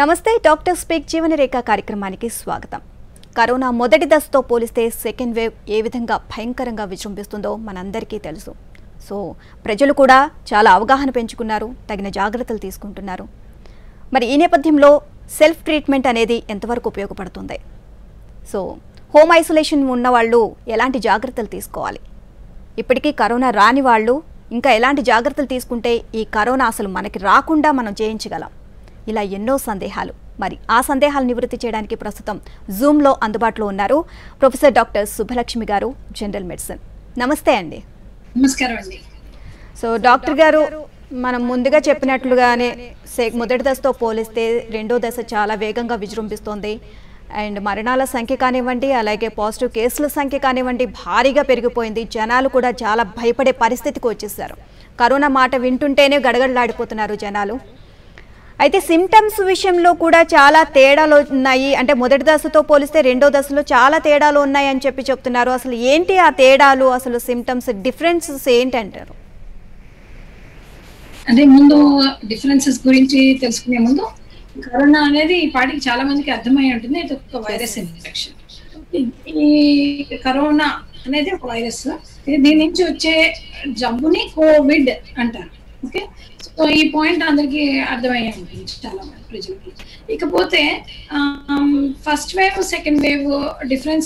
నమస్తే doctor speak జీవనరేఖ కార్యక్రమానికి స్వాగతం కరోనా మొదటి దశతో పోలిస్తే సెకండ్ వేవ్ ఏ విధంగా భయంకరంగా విజృంభిస్తుందో మనందరికీ తెలుసు సో ప్రజలు కూడా చాలా అవగాహన పెంచుకున్నారు తగిన జాగ్రత్తలు తీసుకుంటున్నారు మరి ఈ నేపథ్యంలో సెల్ఫ్ ట్రీట్మెంట్ అనేది ఎంతవరకు ఉపయోగపడుతుంది సో హోమ్ ఐసోలేషన్ ఉన్న వాళ్ళు ఎలాంటి జాగ్రత్తలు తీసుకోవాలి ఇప్పటికీ కరోనా రాని వాళ్ళు ఇంకా ఎలాంటి జాగ్రత్తలు తీసుకుంటే ఈ కరోనా అసలు మనకి రాకుండా మనం జయించగలం ఇలా ఎన్నో సందేహాలు మరి ఆ సందేహాలు నివృత్తి చేయడానికి ప్రస్తుతం జూమ్లో అందుబాటులో ఉన్నారు ప్రొఫెసర్ డాక్టర్ శుభలక్ష్మి గారు జనరల్ మెడిసిన్ నమస్తే అండి నమస్కారం అండి సో డాక్టర్ గారు మనం ముందుగా చెప్పినట్లుగానే సే- మొదటి దశతో పోలిస్తే రెండో దశ చాలా వేగంగా విజృంభిస్తోంది అండ్ మరణాల సంఖ్య కానివ్వండి అలాగే పాజిటివ్ కేసుల సంఖ్య కానివ్వండి భారీగా పెరిగిపోయింది జనాలు కూడా చాలా భయపడే పరిస్థితికి వచ్చేసారు కరోనా మాట వింటుంటేనే గడగడలాడిపోతున్నారు జనాలు అయితే సిమ్టమ్స్ విషయంలో కూడా చాలా తేడాలు ఉన్నాయి అంటే మొదటి దశతో పోలిస్తే రెండో దశలో చాలా తేడాలు ఉన్నాయి అని చెప్పి చెప్తున్నారు అసలు ఏంటి ఆ తేడాలు అసలు సిమ్టమ్స్ డిఫరెన్సెస్ ఏంటి అంటారు అంటే ముందు డిఫరెన్సెస్ గురించి తెలుసుకునే ముందు కరోనా అనేది ఈ పాటికి చాలా మందికి అర్థమై ఉంటుంది ఇది ఒక వైరస్ ఇన్ఫెక్షన్ ఈ కరోనా అనేది ఒక వైరస్ దీని నుంచి వచ్చే జబ్బుని కోవిడ్ అంటారు ఓకే సో ఈ పాయింట్ అందరికి అర్థమయ్యే ఉంటుంది చాలా మంది ప్రజలకి ఇకపోతే first wave second wave difference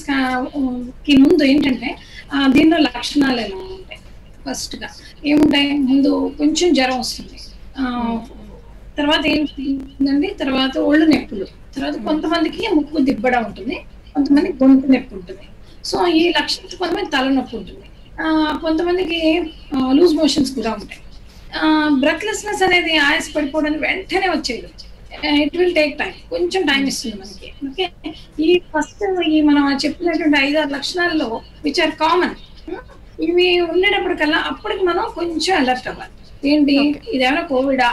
కి ముందు ఏంటంటే ఆ, దీనిలో లక్షణాలు ఎలా ఉంటాయి ఫస్ట్ గా ఏముంటాయి ముందు కొంచెం జ్వరం వస్తుంది ఆ, తర్వాత ఏంటండి తర్వాత ఒళ్ళు నొప్పులు తర్వాత కొంతమందికి ముక్కు దిబ్బడ ఉంటుంది కొంతమంది గొంతు నొప్పి ఉంటుంది సో ఈ లక్షణాలు కొంతమంది తలనొప్పి ఉంటుంది ఆ, కొంతమందికి లూజ్ మోషన్స్ కూడా ఉంటాయి బ్రెత్లెస్నెస్ అనేది ఆయాస పడిపోవడానికి వెంటనే వచ్చేది ఇట్ విల్ టేక్ టైం కొంచెం టైం ఇస్తుంది మనకి ఓకే ఈ ఫస్ట్ ఈ మనం చెప్పినటువంటి ఐదారు లక్షణాల్లో విచ్ ఆర్ కామన్ ఇవి ఉండేటప్పటికల్లా అప్పటికి మనం కొంచెం అలర్ట్ అవ్వాలి ఏంటి ఇదేమైనా కోవిడా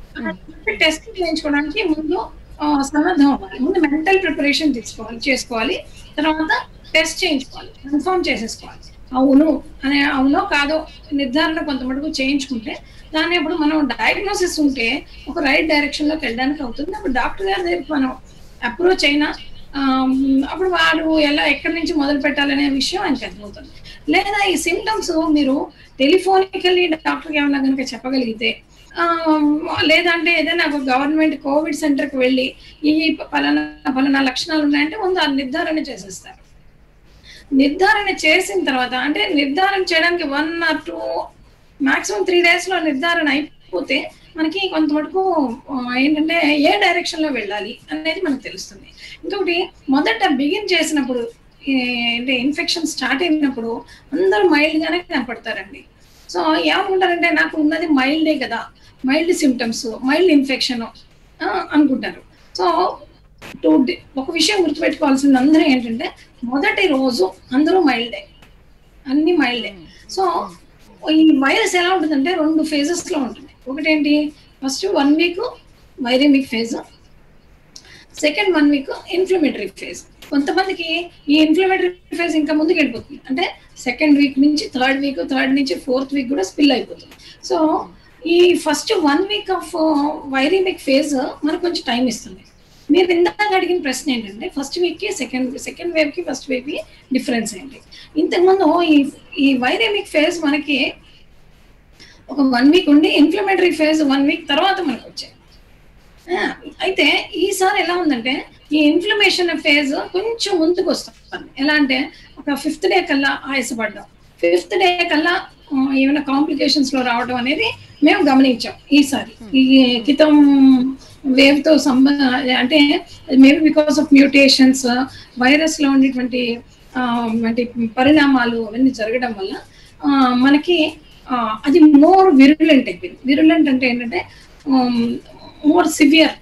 టెస్ట్ చేయించుకోవడానికి ముందు ఆ, సన్నద్ధం అవ్వాలి ముందు మెంటల్ ప్రిపరేషన్ తీసుకోవాలి చేసుకోవాలి తర్వాత టెస్ట్ చేయించుకోవాలి కన్ఫర్మ్ చేసేసుకోవాలి అవును అనే అవునో కాదో నిర్ధారణ కొంత మటుకు చేయించుకుంటే దాన్ని అప్పుడు మనం డయాగ్నోసిస్ ఉంటే ఒక రైట్ డైరెక్షన్ లోకి వెళ్ళడానికి అవుతుంది అప్పుడు డాక్టర్ గారి దగ్గరికి మనం అప్రోచ్ అయినా ఆమ్, అప్పుడు వాడు ఎలా ఎక్కడి నుంచి మొదలు పెట్టాలనే విషయం ఆయనకి అర్థమవుతుంది లేదా ఈ సిమ్టమ్స్ మీరు టెలిఫోనికల్లీ డాక్టర్కి ఏమన్నా కనుక చెప్పగలిగితే ఆమ్, లేదంటే ఏదైనా ఒక గవర్నమెంట్ కోవిడ్ సెంటర్కి వెళ్ళి ఈ పలానా పలానా లక్షణాలు ఉన్నాయంటే ముందు ఆ నిర్ధారణ చేసేస్తారు నిర్ధారణ చేసిన తర్వాత అంటే నిర్ధారణ చేయడానికి one or two maximum three days లో నిర్ధారణ అయిపోతే మనకి కొంత మటుకు ఆ, ఏంటంటే ఏ డైరెక్షన్ లో వెళ్ళాలి అనేది మనకు తెలుస్తుంది ఇంకొకటి మొదట బిగిన్ చేసినప్పుడు ఈ అంటే ఇన్ఫెక్షన్ స్టార్ట్ అయినప్పుడు అందరూ మైల్డ్ గానే కనపడతారండి సో ఏమనుకుంటారంటే నాకు ఉన్నది మైల్డే కదా మైల్డ్ సిమ్టమ్స్ మైల్డ్ ఇన్ఫెక్షన్ అనుకుంటారు సో టూ ఒక విషయం గుర్తుపెట్టుకోవాల్సింది అందరూ ఏంటంటే మొదటి రోజు అందరూ మైల్డే అన్ని మైల్డే సో ఈ వైరస్ ఎలా ఉంటుందంటే రెండు ఫేజెస్ లో ఉంటుంది ఒకటేంటి first one week viremic phase second one week inflammatory phase కొంతమందికి ఈ ఇన్ఫ్లమేటరీ ఫేజ్ ఇంకా ముందుకు వెళ్ళిపోతుంది అంటే సెకండ్ వీక్ నుంచి థర్డ్ వీక్ థర్డ్ నుంచి ఫోర్త్ వీక్ కూడా స్పిల్ అయిపోతుంది సో ఈ first one week of viremic phase మనకు కొంచెం టైం ఇస్తుంది మీరు ఇందాక అడిగిన ప్రశ్న ఏంటంటే ఫస్ట్ వీక్ కి సెకండ్ సెకండ్ వేవ్ కి ఫస్ట్ వేవ్ కి డిఫరెన్స్ ఏంటి ఇంతకుముందు ఈ ఈ వైరమిక్ ఫేజ్ మనకి ఒక వన్ వీక్ ఉండి ఇన్ఫ్లమేటరీ ఫేజ్ వన్ వీక్ తర్వాత మనకు వచ్చాయి ఆ, అయితే ఈసారి ఎలా ఉందంటే ఈ ఇన్ఫ్లమేషన్ ఫేజ్ కొంచెం ముందుకు వస్తుంది ఎలా అంటే ఒక ఫిఫ్త్ డే కల్లా ఆయాసపడ్డాం ఫిఫ్త్ డే కల్లా ఆ, ఏమైనా కాంప్లికేషన్స్ లో రావడం అనేది మేము గమనించాం ఈసారి ఈ క్రితం వేవ్ తో సంబ అంటే maybe because of mutations virus లో ఉండేటువంటి ఆ, అంటే పరిణామాలు అవన్నీ జరగడం వల్ల ఆ, మనకి ఆ, అది మోర్ విరులెంట్ అయిపోయింది విరులెంట్ అంటే ఏంటంటే మోర్ సివియర్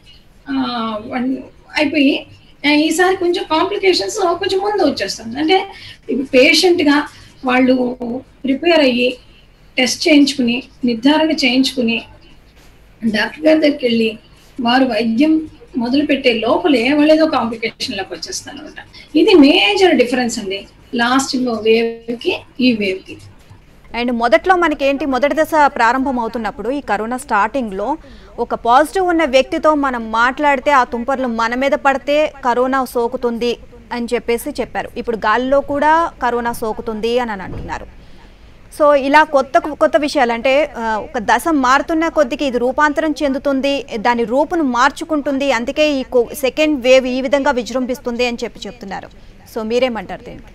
అయిపోయి ఆ, ఈసారి కొంచెం కాంప్లికేషన్స్ కొంచెం ముందు వచ్చేస్తుంది అంటే ఇప్పుడు పేషెంట్ గా వాళ్ళు ప్రిపేర్ అయ్యి టెస్ట్ చేయించుకుని నిర్ధారణ చేయించుకుని డాక్టర్ గారి దగ్గరికి వెళ్ళి వారు వైద్యం మొదలు పెట్టే లోపలే వాళ్ళు ఏదో కాంప్లికేషన్ లోకి వచ్చేస్తారు అనమాట ఇది మేజర్ డిఫరెన్స్ అండి లాస్ట్ వేవ్ కి ఈ వేవ్ కి అండ్ మొదట్లో మనకి ఏంటి మొదటి దశ ప్రారంభం అవుతున్నప్పుడు ఈ కరోనా స్టార్టింగ్లో ఒక పాజిటివ్ ఉన్న వ్యక్తితో మనం మాట్లాడితే ఆ తుంపర్లు మన మీద పడితే కరోనా సోకుతుంది అని చెప్పేసి చెప్పారు ఇప్పుడు గాలిలో కూడా కరోనా సోకుతుంది అని అని అంటున్నారు సో ఇలా కొత్త కొత్త విషయాలు అంటే ఆ, ఒక దశ మారుతున్న కొద్దికి ఇది రూపాంతరం చెందుతుంది దాని రూపును మార్చుకుంటుంది అందుకే ఈ సెకండ్ వేవ్ ఈ విధంగా విజృంభిస్తుంది అని చెప్పి చెప్తున్నారు సో మీరేమంటారు దీనికి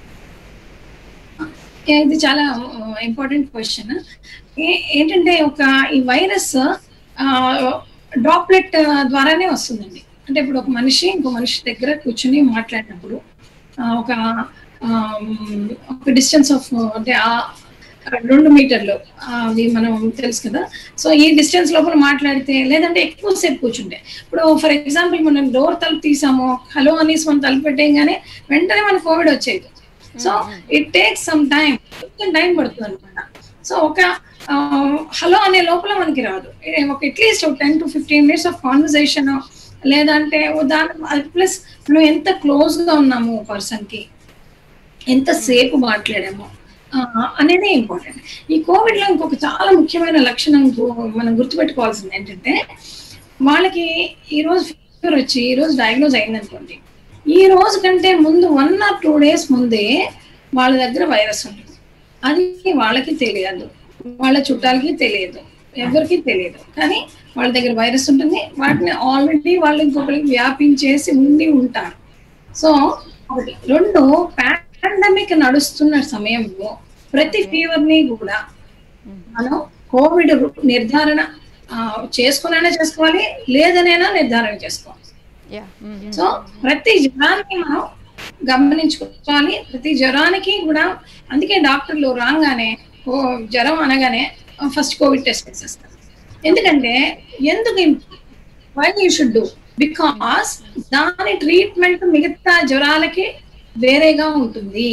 ఇది చాలా ఇంపార్టెంట్ క్వశ్చన్ ఏంటంటే ఒక ఈ వైరస్ డ్రాప్లెట్ ద్వారానే వస్తుందండి అంటే ఇప్పుడు ఒక మనిషి ఇంకో మనిషి దగ్గర కూర్చుని మాట్లాడినప్పుడు ఆ, ఒక ఆమ్, ఒక డిస్టెన్స్ ఆఫ్ అంటే ఆ రెండు మీటర్లు ఆ, అది మనం తెలుసు కదా సో ఈ డిస్టెన్స్ లోపల మాట్లాడితే లేదంటే ఎక్కువసేపు కూర్చుంటే ఇప్పుడు ఫర్ ఎగ్జాంపుల్ మనం డోర్ తలుపు తీసాము హలో అనేసి మనం తలుపు పెట్టేయగానే వెంటనే మన కోవిడ్ వచ్చేది so it takes some time కొంచెం టైం పడుతుంది అనమాట సో ఒక హలో అనే లోపల మనకి రాదు ఏ- ఒక అట్లీస్ట్ ఒక ten to fifteen minutes of conversation లేదంటే దాని ప్లస్ మనం ఎంత క్లోజ్ గా ఉన్నాము పర్సన్ కి ఎంతసేపు మాట్లాడాము ఆ, అనేది ఇంపార్టెంట్ ఈ కోవిడ్ లో ఇంకొక చాలా ముఖ్యమైన లక్షణం గు- మనం గుర్తుపెట్టుకోవాల్సింది ఏంటంటే వాళ్ళకి ఈ రోజు ఫీవర్ వచ్చి ఈ రోజు డయాగ్నోజ్ అయిందనుకోండి ఈ రోజు కంటే ముందు వన్ ఆర్ టూ డేస్ ముందే వాళ్ళ దగ్గర వైరస్ ఉంటుంది అది వాళ్ళకి తెలియదు వాళ్ళ చుట్టాలకి తెలియదు ఎవరికి తెలియదు కానీ వాళ్ళ దగ్గర వైరస్ ఉంటుంది వాటిని ఆల్రెడీ వాళ్ళు ఇంకొకరికి వ్యాపించేసి ఉండి ఉంటారు సో ఒకటి రెండు పాండమిక్ నడుస్తున్న సమయంలో ప్రతి ఫీవర్ ని కూడా మనం కోవిడ్ నిర్ధారణ ఆ, చేసుకునైనా చేసుకోవాలి లేదనైనా నిర్ధారణ చేసుకోవాలి యా సో ప్రతి జ్వరానికి మనం గమనించుకోవాలి ప్రతి జ్వరానికి కూడా అందుకే డాక్టర్లు రాగానే ఓ జ్వరం అనగానే ఫస్ట్ కోవిడ్ టెస్ట్ చేసేస్తారు ఎందుకంటే ఎందుకు why you should do because దాని ట్రీట్మెంట్ మిగతా జ్వరాలకి వేరేగా ఉంటుంది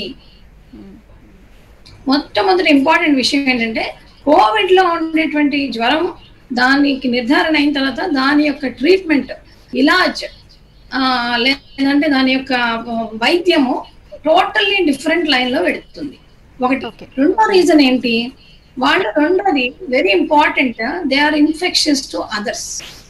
మొట్టమొదటి ఇంపార్టెంట్ విషయం ఏంటంటే కోవిడ్ లో ఉండేటువంటి జ్వరం దానికి నిర్ధారణ అయిన తర్వాత దాని యొక్క ట్రీట్మెంట్ ఇలాజ్ ఆ, లేదంటే దాని యొక్క ఆ, వైద్యము టోటల్లీ డిఫరెంట్ లైన్ లో పెడుతుంది ఒకటి Okay. రెండో రీజన్ ఏంటి వాళ్ళు రెండోది very important they are infections to others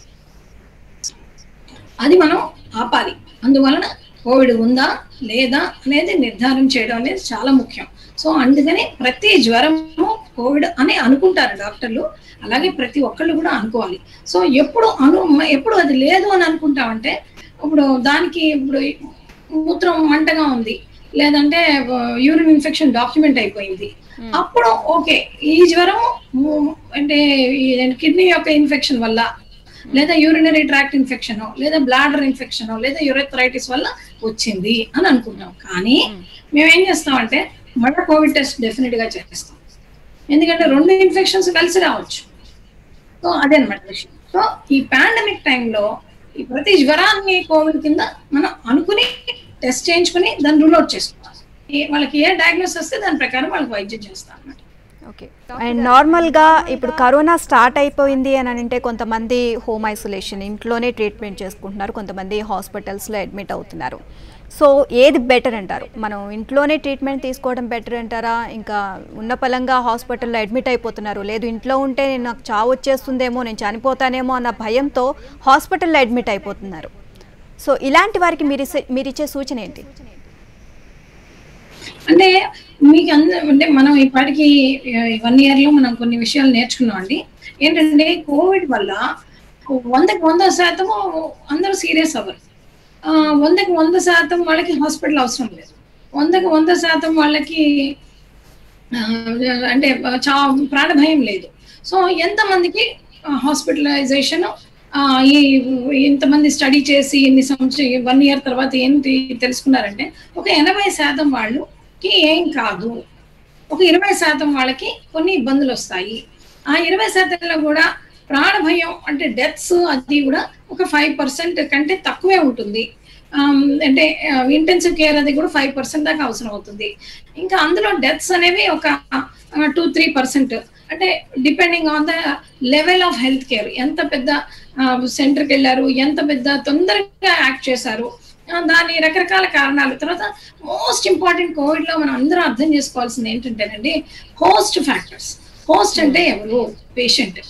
అది మనం ఆపాలి అందువలన కోవిడ్ ఉందా లేదా అనేది నిర్ధారణ చేయడం అనేది చాలా ముఖ్యం సో అందుకని ప్రతి జ్వరము కోవిడ్ అని అనుకుంటారు డాక్టర్లు అలాగే ప్రతి ఒక్కళ్ళు కూడా అనుకోవాలి సో ఎప్పుడు అను ఎప్పుడు అది లేదు అని అనుకుంటామంటే ఇప్పుడు దానికి ఇప్పుడు మూత్రం మంటగా ఉంది లేదంటే యూరిన్ ఇన్ఫెక్షన్ డాక్యుమెంట్ అయిపోయింది అప్పుడు ఓకే ఈ జ్వరం ము- అంటే కిడ్నీ యొక్క ఇన్ఫెక్షన్ వల్ల లేదా యూరినరీ ట్రాక్ట్ ఇన్ఫెక్షన్ లేదా బ్లాడర్ ఇన్ఫెక్షన్ లేదా యూరెథరైటిస్ వల్ల వచ్చింది అని అనుకుంటాం కానీ మేము ఏం చేస్తామంటే మళ్ళీ కోవిడ్ టెస్ట్ డెఫినెట్ గా చేస్తాం ఎందుకంటే రెండు ఇన్ఫెక్షన్స్ కలిసి రావచ్చు సో అదే అనమాట విషయం సో ఈ పాండమిక్ టైంలో ఈ ప్రతి జ్వరాన్ని కోవిడ్ కింద మనం అనుకుని టెస్ట్ చేయించుకుని దాన్ని రూల్ అవుట్ చేసుకోవాలి ఈ- వాళ్ళకి ఏ డయాగ్నోస్ వస్తే దాని ప్రకారం వాళ్ళకి వైద్యం చేస్తాం అనమాట ఓకే అండ్ నార్మల్గా ఇప్పుడు కరోనా స్టార్ట్ అయిపోయింది అని అంటే కొంతమంది హోమ్ ఐసోలేషన్ ఇంట్లోనే ట్రీట్మెంట్ చేసుకుంటున్నారు కొంతమంది హాస్పిటల్స్లో అడ్మిట్ అవుతున్నారు సో ఏది బెటర్ అంటారు మనం ఇంట్లోనే ట్రీట్మెంట్ తీసుకోవడం బెటర్ అంటారా ఇంకా ఉన్న పలంగా హాస్పిటల్లో అడ్మిట్ అయిపోతున్నారు లేదు ఇంట్లో ఉంటే నేను నాకు చావు వచ్చేస్తుందేమో నేను చనిపోతానేమో అన్న భయంతో హాస్పిటల్లో అడ్మిట్ అయిపోతున్నారు సో ఇలాంటి వారికి మీరు ఇచ్చే- మీరు ఇచ్చే సూచన ఏంటి అంటే మీకు అంద అంటే మనం ఇప్పటికి వన్ ఇయర్ లో మనం కొన్ని విషయాలు నేర్చుకున్నాం అండి ఏంటంటే కోవిడ్ వల్ల వందకి వంద శాతము అందరూ సీరియస్ అవ్వరు ఆ, వందకి వంద శాతం వాళ్ళకి హాస్పిటల్ అవసరం లేదు వందకి వంద శాతం వాళ్ళకి ఆ, అంటే చా ప్రాణ భయం లేదు సో ఎంతమందికి హాస్పిటలైజేషన్ ఈ ఇంతమంది స్టడీ చేసి ఇన్ని సంవత్సరం వన్ ఇయర్ తర్వాత ఏంటి తెలుసుకున్నారంటే ఒక ఎనభై శాతం వాళ్ళకి ఏం కాదు ఒక ఇరవై శాతం వాళ్ళకి కొన్ని ఇబ్బందులు వస్తాయి ఆ ఇరవై శాతంలో కూడా ప్రాణ భయం అంటే డెత్స్ అది కూడా ఒక ఫైవ్ పర్సెంట్ కంటే తక్కువే ఉంటుంది ఆమ్, అంటే ఇంటెన్సివ్ కేర్ అది కూడా ఫైవ్ పర్సెంట్ దాకా అవసరం అవుతుంది ఇంకా అందులో డెత్స్ అనేవి ఒక టూ త్రీ పర్సెంట్ అంటే depending on the level of health care ఎంత పెద్ద సెంటర్కి వెళ్ళారు ఎంత పెద్ద తొందరగా యాక్ట్ చేశారు ఆ, దాని రకరకాల కారణాలు తర్వాత మోస్ట్ ఇంపార్టెంట్ కోవిడ్ లో మనం అందరం అర్థం చేసుకోవాల్సింది ఏంటంటేనండి హోస్ట్ ఫ్యాక్టర్స్ హోస్ట్ అంటే ఎవరు పేషెంట్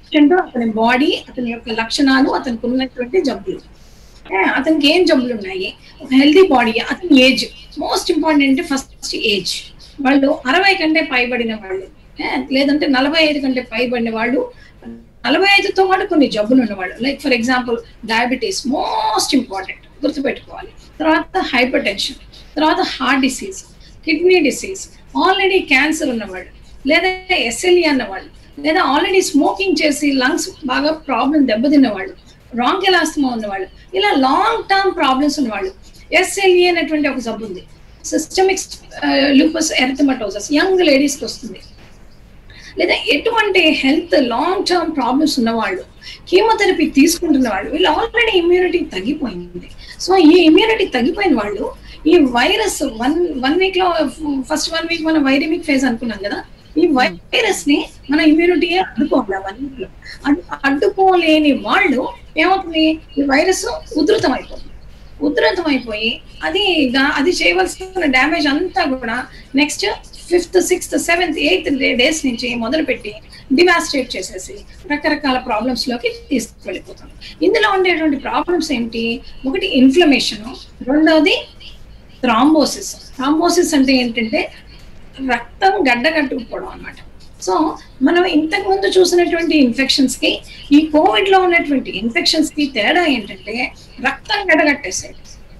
పేషెంట్ అతని బాడీ అతని యొక్క లక్షణాలు అతనికి ఉన్నటువంటి జబ్బులు ఏ, అతనికి ఏం జబ్బులు ఉన్నాయి ఒక హెల్దీ బాడీ అతని age most important first age వాళ్ళు అరవై కంటే పైబడిన వాళ్ళు ఏ, లేదంటే నలభై ఐదు కంటే పైబడిన వాళ్ళు నలభై ఐదుతో పాటు కొన్ని జబ్బులు ఉన్నవాళ్ళు like for example diabetes most important గుర్తుపెట్టుకోవాలి తర్వాత హైపర్ టెన్షన్ తర్వాత heart disease kidney disease already cancer ఉన్నవాళ్ళు లేదా ఎస్ఎల్ఈ అన్నవాళ్ళు లేదా ఆల్రెడీ స్మోకింగ్ చేసి లంగ్స్ బాగా ప్రాబ్లం దెబ్బతిన్న వాళ్ళు రాంగ్ ఎలాస్తమా ఉన్నవాళ్ళు ఇలా లాంగ్ టర్మ్ ప్రాబ్లమ్స్ ఉన్నవాళ్ళు ఎస్ఎల్ఈ అనేటువంటి ఒక జబ్బు ఉంది సిస్టమిక్ లూపస్ ఎర్థమటోసస్ యంగ్ లేడీస్కి వస్తుంది లేదా ఎటువంటి హెల్త్ లాంగ్ టర్మ్ ప్రాబ్లమ్స్ ఉన్నవాళ్ళు కీమోథెరపీ తీసుకుంటున్న వాళ్ళు వీళ్ళు ఆల్రెడీ ఇమ్యూనిటీ తగ్గిపోయింది సో ఈ ఇమ్యూనిటీ తగ్గిపోయిన వాళ్ళు ఈ వైరస్ వన్ వన్ వీక్ లో ఫస్ట్ వన్ వీక్ మనం వైరమిక్ ఫేజ్ అనుకున్నాం కదా ఈ వైరస్ ని మన ఇమ్యూనిటీ అడ్డుకోవాలి ఆ వన్ వీక్ లో అడ్- అడ్డుకోలేని వాళ్ళు ఏమవుతుంది ఈ వైరస్ ఉధృతం అయిపోతుంది ఉధృతం అయిపోయి అది గా- అది చేయవలసిన డ్యామేజ్ అంతా కూడా next fifth sixth seventh eighth days నుంచి మొదలుపెట్టి డివాస్టేట్ చేసేసి రకరకాల ప్రాబ్లమ్స్ లోకి తీసుకువెళ్ళిపోతుంది ఇందులో ఉండేటువంటి ప్రాబ్లమ్స్ ఏంటి ఒకటి ఇన్ఫ్లమేషన్ రెండవది థ్రాంబోసిస్ థ్రాంబోసిస్ అంటే ఏంటంటే రక్తం గడ్డ కట్టుకుపోవడం అన్నమాట సో మనం ఇంతకు ముందు చూసినటువంటి ఇన్ఫెక్షన్స్ కి ఈ కోవిడ్ లో ఉన్నటువంటి ఇన్ఫెక్షన్స్ కి తేడా ఏంటంటే రక్తం గడ్డగట్టేసేది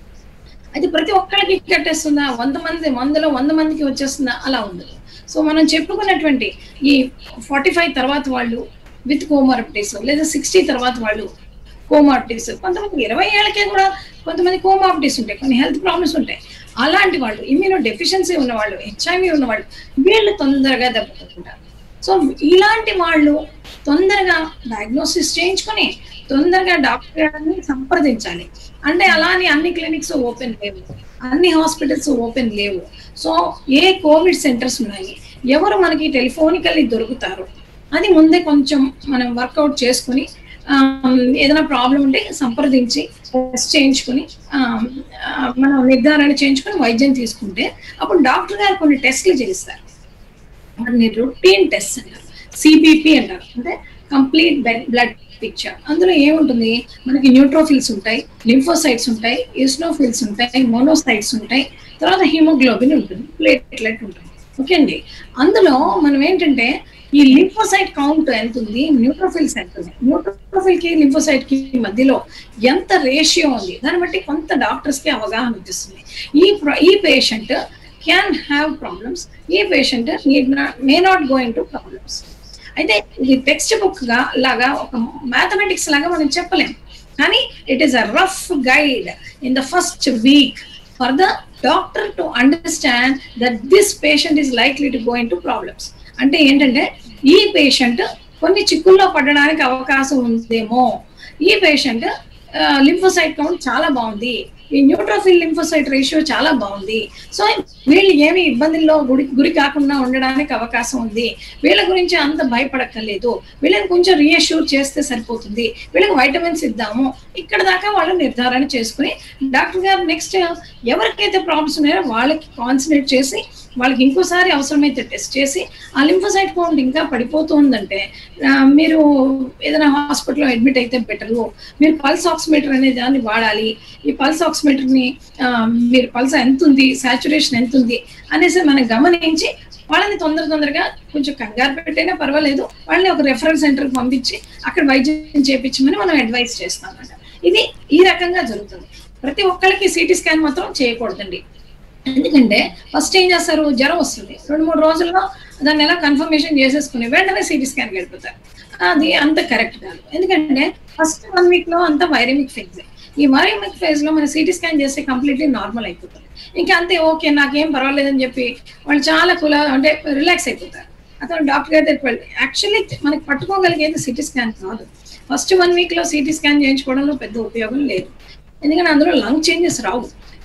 అది ప్రతి ఒక్కరికి కట్టేస్తుందా వంద మంది వందలో వంద మందికి వచ్చేస్తుందా అలా ఉండదు సో మనం చెప్పుకున్నటువంటి ఈ ఫార్టీ ఫైవ్ తర్వాత వాళ్ళు విత్ కోమార్బిటీస్ లేదా సిక్స్టీ తర్వాత వాళ్ళు కోమార్బిటీస్ కొంతమంది ఇరవై ఏళ్ళకే కూడా కొంతమంది కోమార్బిటీస్ ఉంటాయి కొన్ని హెల్త్ ప్రాబ్లమ్స్ ఉంటాయి అలాంటి వాళ్ళు ఇమ్యూనో డెఫిషియన్సీ ఉన్నవాళ్ళు హెచ్ఐవి ఉన్నవాళ్ళు వీళ్ళు తొందరగా దెబ్బతింటారు సో ఇలాంటి వాళ్ళు తొందరగా డయాగ్నోసిస్ చేయించుకొని తొందరగా డాక్టర్ గారిని సంప్రదించాలి అంటే అలా అని అన్ని క్లినిక్స్ ఓపెన్ లేవు అన్ని హాస్పిటల్స్ ఓపెన్ లేవు సో ఏ కోవిడ్ సెంటర్స్ ఉన్నాయి ఎవరు మనకి టెలిఫోనికల్లీ దొరుకుతారు అది ముందే కొంచెం మనం వర్కౌట్ చేసుకుని ఆ, ఏదైనా ప్రాబ్లం ఉంటే సంప్రదించి టెస్ట్ చేయించుకుని ఆ, ఆ, మనం నిర్ధారణ చేయించుకుని వైద్యం తీసుకుంటే అప్పుడు డాక్టర్ గారు కొన్ని టెస్ట్లు చేయిస్తారు వాటిని రొటీన్ టెస్ట్ అంటారు సిబిపి అంటారు అంటే కంప్లీట్ బ్లడ్ పిక్చర్ అందులో ఏముంటుంది మనకి న్యూట్రోఫిల్స్ ఉంటాయి లింఫోసైట్స్ ఉంటాయి ఇస్నోఫిల్స్ ఉంటాయి మోనోసైట్స్ ఉంటాయి తర్వాత హిమోగ్లోబిన్ ఉంటుంది ప్లేట్లెట్ ఉంటుంది ఓకే అండి అందులో మనం ఏంటంటే ఈ లింఫోసైట్ కౌంట్ ఎంత ఉంది న్యూట్రోఫిల్స్ ఎంత ఉంది న్యూట్రోఫిల్ కి లింఫోసైట్ కి మధ్యలో ఎంత రేషియో ఉంది దాన్ని బట్టి కొంత డాక్టర్స్ కి అవగాహన వచ్చేస్తుంది ఈ ప్ర- ఈ పేషెంట్ క్యాన్ హ్యావ్ ప్రాబ్లమ్స్ ఈ patient need may not going to problems అయితే ఇది టెక్స్ట్ బుక్ గా లాగా ఒక మ్యాథమెటిక్స్ లాగా మనం చెప్పలేం కానీ it is a rough guide in the first week for the doctor to understand that this patient is likely to go into problems అంటే ఏంటంటే ఈ పేషెంట్ కొన్ని చిక్కుల్లో పడడానికి అవకాశం ఉందేమో ఈ పేషెంట్ లింఫోసైట్ కౌంట్ చాలా బాగుంది ఈ న్యూట్రోఫిల్ లింఫోసైట్ రేషియో చాలా బాగుంది సో వీళ్ళు ఏమి ఇబ్బందుల్లో గురి గురి కాకుండా ఉండడానికి అవకాశం ఉంది వీళ్ళ గురించి అంత భయపడక్కర్లేదు వీళ్ళని కొంచెం రీఅష్యూర్ చేస్తే సరిపోతుంది వీళ్ళకి వైటమిన్స్ ఇద్దాము ఇక్కడ దాకా వాళ్ళు నిర్ధారణ చేసుకుని డాక్టర్ గారు నెక్స్ట్ ఎవరికైతే ప్రాబ్లమ్స్ ఉన్నాయో వాళ్ళకి కాన్సన్ట్రేట్ చేసి వాళ్ళకి ఇంకోసారి అవసరమైతే టెస్ట్ చేసి ఆ లింఫోసైట్ కౌంట్ ఇంకా పడిపోతుందంటే ఆ, మీరు ఏదైనా హాస్పిటల్లో అడ్మిట్ అయితే బెటరు మీరు పల్స్ ఆక్సిమీటర్ అనే దాన్ని వాడాలి ఈ పల్స్ ఆక్సిమీటర్ని మీరు పల్స్ ఎంత ఉంది సాచురేషన్ ఎంత ఉంది అనేసి మనం గమనించి వాళ్ళని తొందర తొందరగా కొంచెం కంగారు పెట్టైనా పర్వాలేదు వాళ్ళని ఒక రెఫరల్ సెంటర్కి పంపించి అక్కడ వైద్యం చేయించమని మనం అడ్వైస్ చేస్తాం అన్నమాట ఇది ఈ రకంగా జరుగుతుంది ప్రతి ఒక్కరికి సిటీ స్కాన్ మాత్రం చేయకూడదండి ఎందుకంటే ఫస్ట్ ఏం చేస్తారు జ్వరం వస్తుంది రెండు మూడు రోజుల్లో దాన్ని ఎలా కన్ఫర్మేషన్ చేసేసుకుని వెంటనే సిటీ స్కాన్ వెళ్ళిపోతారు అది అంత కరెక్ట్ కాదు ఎందుకంటే ఫస్ట్ వన్ వీక్ లో అంతా వైరమిక్ ఫేజ్ ఈ వైరమిక్ ఫేజ్ లో మన సిటీ స్కాన్ చేస్తే కంప్లీట్లీ నార్మల్ అయిపోతుంది ఇంకా అంతే ఓకే నాకేం పర్వాలేదని చెప్పి వాళ్ళు చాలా కుల అంటే రిలాక్స్ అయిపోతారు అతను డాక్టర్ గారి దగ్గరికి వెళ్ళి యాక్చువల్లీ మనకి పట్టుకోగలిగేది సిటీ స్కాన్ కాదు ఫస్ట్ వన్ వీక్ లో సిటీ స్కాన్ చేయించుకోవడంలో పెద్ద ఉపయోగం లేదు ఎందుకంటే అందులో లంగ్ చేంజెస్ రావు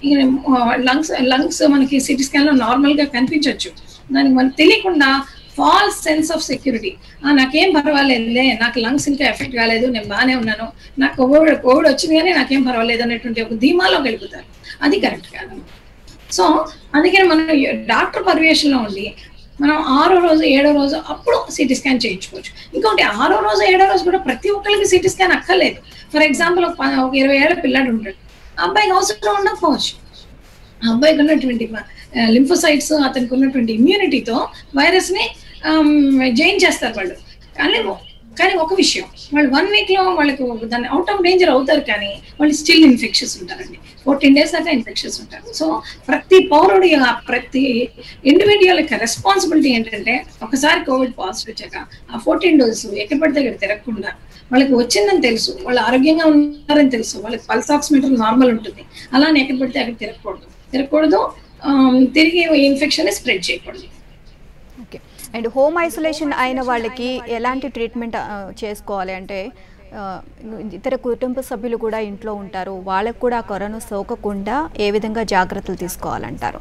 లంగ్స్ లంగ్స్ మనకి సిటీ స్కాన్ లో నార్మల్ గా కనిపించవచ్చు దానికి మనకు తెలియకుండా ఫాల్స్ సెన్స్ ఆఫ్ సెక్యూరిటీ నాకేం పర్వాలేదులే నాకు లంగ్స్ ఇంకా ఎఫెక్ట్ కాలేదు నేను బాగానే ఉన్నాను నాకు కోవిడ్ కోవిడ్ వచ్చింది కానీ నాకేం పర్వాలేదు అనేటువంటి ఒక ధీమాలో గెలుపుతారు అది కరెక్ట్ కాదు సో అందుకని మనం డాక్టర్ పర్యవేక్షణలో ఉండి మనం ఆరో రోజు ఏడో రోజు అప్పుడు సిటీ స్కాన్ చేయించుకోవచ్చు ఇంకొకటి ఆరో రోజు ఏడో రోజు కూడా ప్రతి ఒక్కరికి సిటీ స్కాన్ అక్కర్లేదు ఫర్ ఎగ్జాంపుల్ ఒక ప- ఒక ఇరవై ఏళ్ళ పిల్లాడు ఉంటాడు ఆ అబ్బాయికి అవసరం ఉండకపోవచ్చు ఆ అబ్బాయికి ఉన్నటువంటి లింఫోసైట్స్ అతనికి ఉన్నటువంటి ఇమ్యూనిటీతో వైరస్ ని జైన్ చేస్తారు వాళ్ళు కానీ కానీ ఒక విషయం వాళ్ళు వన్ వీక్ లో వాళ్ళకి దాన్ని అవుట్ ఆఫ్ డేంజర్ అవుతారు కానీ వాళ్ళు స్టిల్ ఇన్ఫెక్షన్స్ ఉంటారండి ఫోర్టీన్ డేస్ దాకా ఇన్ఫెక్షన్స్ ఉంటారు సో ప్రతి పౌరుడి ఆ ప్రతి ఇండివిజువల్ యొక్క రెస్పాన్సిబిలిటీ ఏంటంటే ఒకసారి కోవిడ్ పాజిటివ్ వచ్చాక ఆ ఫోర్టీన్ డోస్ ఎక్కడ పడితే అక్కడ తిరగకుండా వాళ్ళకి వచ్చిందని తెలుసు వాళ్ళు ఆరోగ్యంగా ఉన్నారని తెలుసు వాళ్ళకి పల్స్ ఆక్సిమీటర్ నార్మల్ ఉంటుంది అలానే ఎక్కడ పడితే అక్కడ తిరగకూడదు తిరగకూడదు ఆ, తిరిగి ఇన్ఫెక్షన్ స్ప్రెడ్ చేయకూడదు ఓకే అండ్ హోమ్ ఐసోలేషన్ అయిన వాళ్ళకి ఎలాంటి ట్రీట్మెంట్ ఆ, చేసుకోవాలి అంటే ఆ, ఇతర కుటుంబ సభ్యులు కూడా ఇంట్లో ఉంటారు వాళ్ళకు కూడా కరోనా సోకకుండా ఏ విధంగా జాగ్రత్తలు తీసుకోవాలంటారు